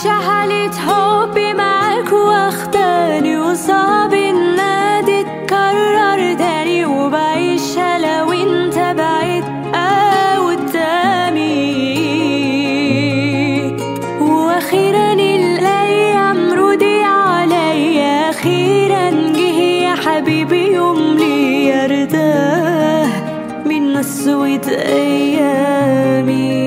عايشة حالة حبي معاك واخداني وصعب انها تتكرر تاني وبعيشها لو انت بعيد أو قدامي واخيرا الايام ردي عليا اخيرا جه يا حبيبي يوم لي يرتاح من نسوة ايامي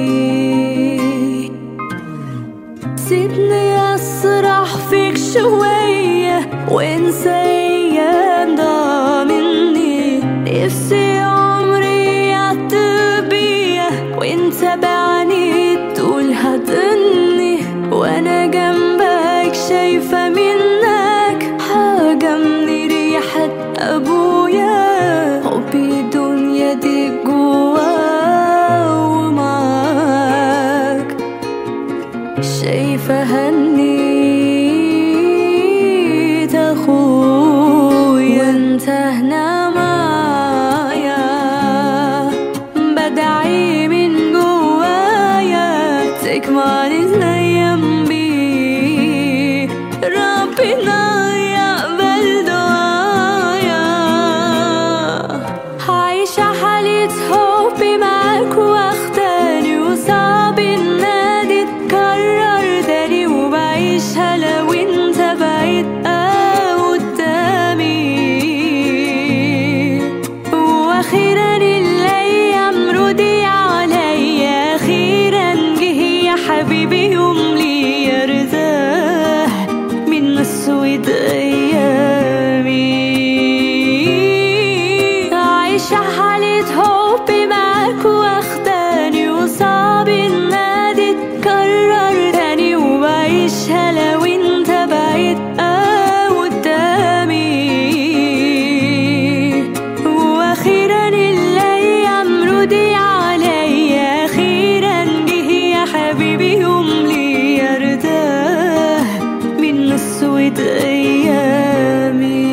سيبني اسرح فيك شوية وانسى ايام ضاع مني نفسي عمري يعطي بيا وانت بعيني تقول هتني وانا جنبك شايفة منك حاجة من ريحة ابويا حبي الدنيا دي جوا ومعاك شايفة هنيت أخويا انت هنا معايا بدعي من جوايا تكمل الأيام بيه ربنا يقبل دعايا عايشة حالة حبي معاك واخداني وصعب انها تتكرر تاني وبعيشها لو انت بعيد أو قدامي واخيرا الايام ردي عليا اخيرا جه يا حبيبي يوم لي يرتاح من نسوة ايامي عايشة حالة حبي معاك واخداني وصعب انها تتكرر تاني وبعيشها لو انت بعيد أو قدامي واخيرا الايام ردي عليا اخيرا جه يا حبيبي يوم لي يرتاح من نسوة ايامي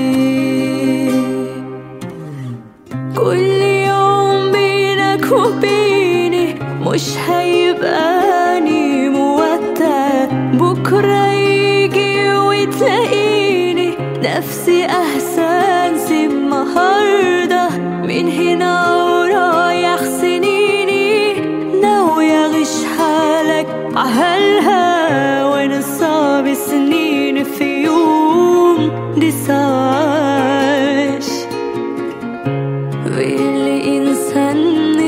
كل يوم بينك وبيني مش هيبقاني مودع بكرة يجي وتلاقيني نفسي أحسن سيب النهاردة من هنا ورايح سنيني ناوية أغش حالك عهلها وانا صعب سنين في يوم دساش واللي إنسان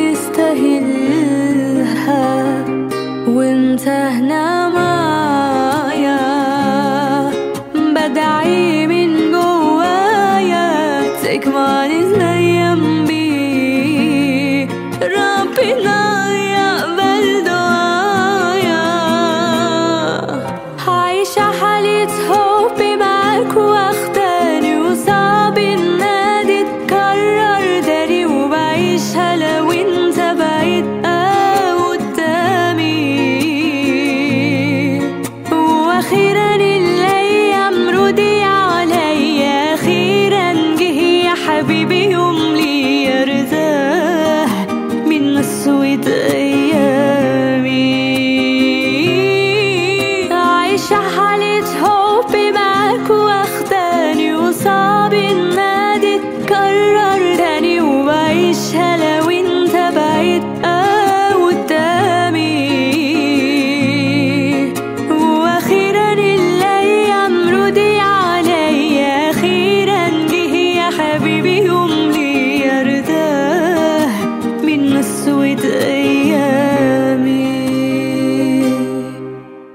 يستاهلها وانت هنا معايا بدعي من جوايا تكمل الأيام بيه ربنا يقبل دعايا عايشة حالة حبي معاك واخداني وصعب انها تتكرر تاني وبعيشها لو انت بعيد أو قدامي واخيرا الايام ردي عليا اخيرا جه يا حبيبي يوم لي يرتاح من نسوة ايامي عايشة حالة حب